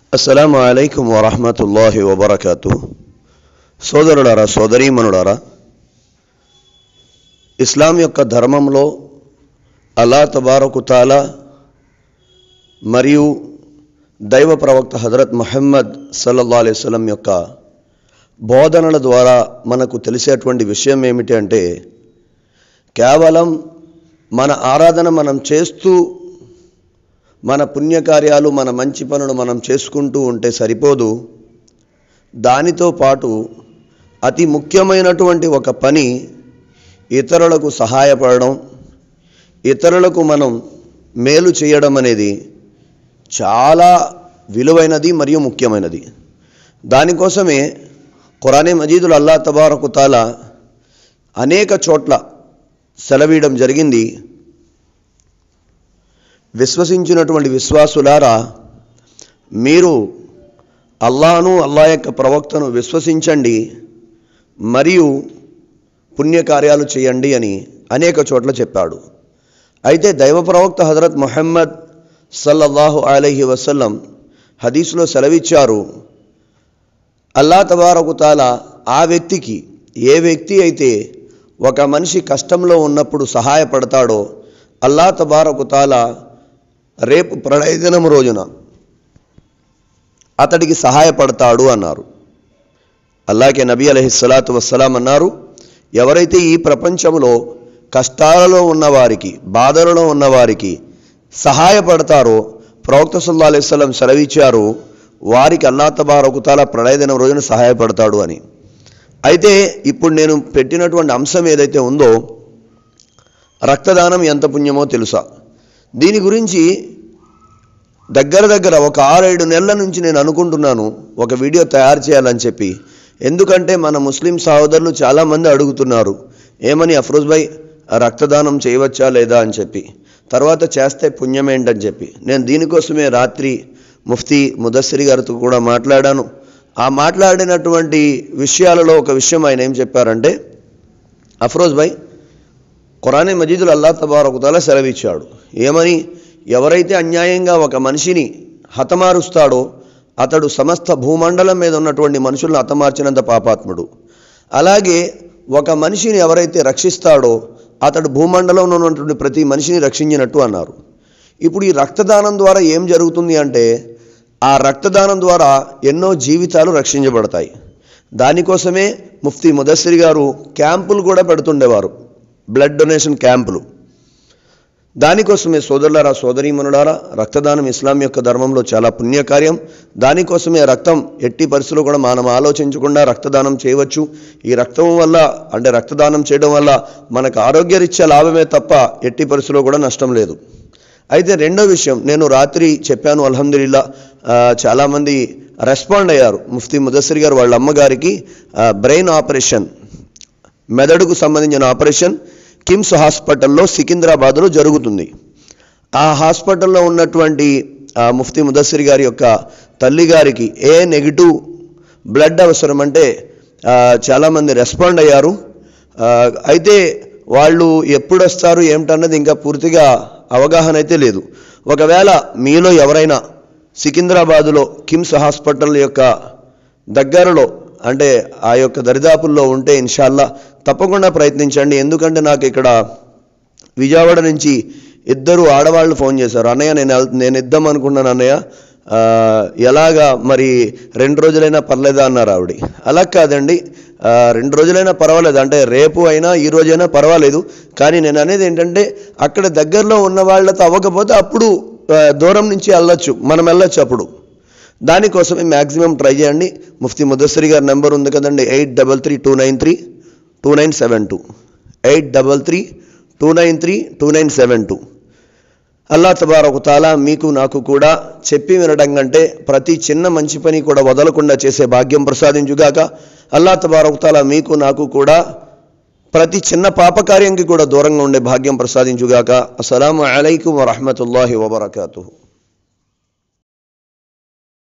అస్సలాము అలైకుం వరహమతుల్లాహి వబర్కతు సోదరులారా సోదరీమణులారా ఇస్లాం యొక్క ధర్మంలో అల్లా తబారకు తాలా మరియు దైవ ప్రవక్త హజరత్ మహమ్మద్ సల్లల్లా అలైవలం యొక్క బోధనల ద్వారా మనకు తెలిసేటువంటి విషయం ఏమిటి అంటే కేవలం మన ఆరాధన మనం చేస్తూ మన పుణ్యకార్యాలు మన మంచి పనులు మనం చేసుకుంటూ ఉంటే సరిపోదు దానితో పాటు అతి ముఖ్యమైనటువంటి ఒక పని ఇతరులకు సహాయపడడం ఇతరులకు మనం మేలు చేయడం అనేది చాలా విలువైనది మరియు ముఖ్యమైనది దానికోసమే ఖురానే మజీదుల్ అల్లా తబారకు తాలా అనేక చోట్ల సెలవీయడం జరిగింది విశ్వసించినటువంటి విశ్వాసులారా మీరు అల్లాను అల్లా యొక్క ప్రవక్తను విశ్వసించండి మరియు పుణ్యకార్యాలు చేయండి అని అనేక చోట్ల చెప్పాడు అయితే దైవ ప్రవక్త హజరత్ మొహమ్మద్ సల్లల్లాహు అలైహి వసల్లం హదీసులో సెలవిచ్చారు అల్లా తబారకు తాలా ఆ వ్యక్తికి ఏ వ్యక్తి అయితే ఒక మనిషి కష్టంలో ఉన్నప్పుడు సహాయపడతాడో అల్లా తబారకు తాలా రేపు ప్రళయ దినం రోజున అతడికి సహాయపడతాడు అన్నారు అల్లాకే నబీ అలహిస్సలాతు వస్సలాం అన్నారు ఎవరైతే ఈ ప్రపంచంలో కష్టాలలో ఉన్నవారికి బాధలలో ఉన్నవారికి సహాయపడతారో ప్రవక్త సల్లా అలైస్లం సెలవిచ్చారు వారికి అల్లా తబారకుతాల ప్రళయ దినం రోజున సహాయపడతాడు అని అయితే ఇప్పుడు నేను పెట్టినటువంటి అంశం ఏదైతే ఉందో రక్తదానం ఎంత పుణ్యమో తెలుసా దీని గురించి దగ్గర దగ్గర ఒక ఆరేడు నెలల నుంచి నేను అనుకుంటున్నాను ఒక వీడియో తయారు చేయాలని చెప్పి ఎందుకంటే మన ముస్లిం సహోదరులు చాలామంది అడుగుతున్నారు ఏమని అఫ్రోజ్ భాయ్ రక్తదానం చేయవచ్చా లేదా అని చెప్పి తర్వాత చేస్తే పుణ్యం ఏంటని చెప్పి నేను దీనికోసమే రాత్రి ముఫ్తీ ముదస్సిరి గారితో కూడా మాట్లాడాను ఆ మాట్లాడినటువంటి విషయాలలో ఒక విషయం ఆయన ఏం చెప్పారంటే అఫ్రోజ్ భాయ్ ఖురానే మజీదులు అల్లా తబారకుతాల సెలవిచ్చాడు ఏమని ఎవరైతే అన్యాయంగా ఒక మనిషిని హతమారుస్తాడో అతడు సమస్త భూమండలం మీద ఉన్నటువంటి మనుషులను హతమార్చినంత పాపాత్ముడు అలాగే ఒక మనిషిని ఎవరైతే రక్షిస్తాడో అతడు భూమండలంలో ఉన్నటువంటి ప్రతి మనిషిని రక్షించినట్టు అన్నారు ఇప్పుడు ఈ రక్తదానం ద్వారా ఏం జరుగుతుంది అంటే ఆ రక్తదానం ద్వారా ఎన్నో జీవితాలు రక్షించబడతాయి దానికోసమే ముఫ్తీ ముదస్సిరి గారు క్యాంపులు కూడా పెడుతుండేవారు బ్లడ్ డొనేషన్ క్యాంపులు దానికోసమే సోదరులారా సోదరీమనులారా రక్తదానం ఇస్లాం యొక్క ధర్మంలో చాలా పుణ్యకార్యం దానికోసమే రక్తం ఎట్టి పరిస్థితుల్లో కూడా మనం ఆలోచించకుండా రక్తదానం చేయవచ్చు ఈ రక్తం వల్ల అంటే రక్తదానం చేయడం వల్ల మనకు ఆరోగ్యరీత్యా లాభమే తప్ప ఎట్టి పరిస్థితుల్లో కూడా నష్టం లేదు అయితే రెండో విషయం నేను రాత్రి చెప్పాను అల్హమ్దుల్లా చాలామంది రెస్పాండ్ అయ్యారు ముఫ్తీ ముదస్సిర్ గారు వాళ్ళ అమ్మగారికి బ్రెయిన్ ఆపరేషన్ మెదడుకు సంబంధించిన ఆపరేషన్ కిమ్స్ హాస్పిటల్లో సికింద్రాబాద్లో జరుగుతుంది ఆ హాస్పిటల్లో ఉన్నటువంటి ముఫ్తీ ముదస్సిర్ గారి యొక్క తల్లి గారికి ఏ నెగిటివ్ బ్లడ్ అవసరం అంటే చాలామంది రెస్పాండ్ అయ్యారు అయితే వాళ్ళు ఎప్పుడు వస్తారు ఏమిటన్నది ఇంకా పూర్తిగా అవగాహన అయితే లేదు ఒకవేళ మీలో ఎవరైనా సికింద్రాబాదులో కిమ్స్ హాస్పిటల్ యొక్క దగ్గరలో అంటే ఆ యొక్క దరిదాపుల్లో ఉంటే ఇన్షాల్లా తప్పకుండా ప్రయత్నించండి ఎందుకంటే నాకు ఇక్కడ విజయవాడ నుంచి ఇద్దరు ఆడవాళ్ళు ఫోన్ చేశారు అన్నయ్య నేను నేను ఇద్దాం అనుకున్నాను అన్నయ్య ఎలాగా మరి రెండు రోజులైనా పర్లేదా అన్నారు ఆవిడ అలా కాదండి రెండు రోజులైనా పర్వాలేదు అంటే రేపు అయినా ఈ రోజైనా పర్వాలేదు కానీ నేను అనేది ఏంటంటే అక్కడ దగ్గరలో ఉన్న వాళ్ళతో అవ్వకపోతే అప్పుడు దూరం నుంచి వెళ్ళొచ్చు మనం వెళ్ళొచ్చు అప్పుడు దానికోసమే మ్యాక్సిమం ట్రై చేయండి ముఫ్తీ ముదస్సరి గారి నెంబర్ ఉంది కదండి eight double three two nine three two nine seven two eight double three two nine three two nine seven two అల్లా తబారకు తాలా మీకు నాకు కూడా చెప్పి వినడం కంటే ప్రతి చిన్న మంచి పని కూడా వదలకుండా చేసే భాగ్యం ప్రసాదించుగాక అల్లా తబారకు తాలా మీకు నాకు కూడా ప్రతి చిన్న పాపకార్యంకి కూడా దూరంగా ఉండే భాగ్యం ప్రసాదించుగాక అస్సలం అలైకుం వరహమతుల్లాహి వబర్కూ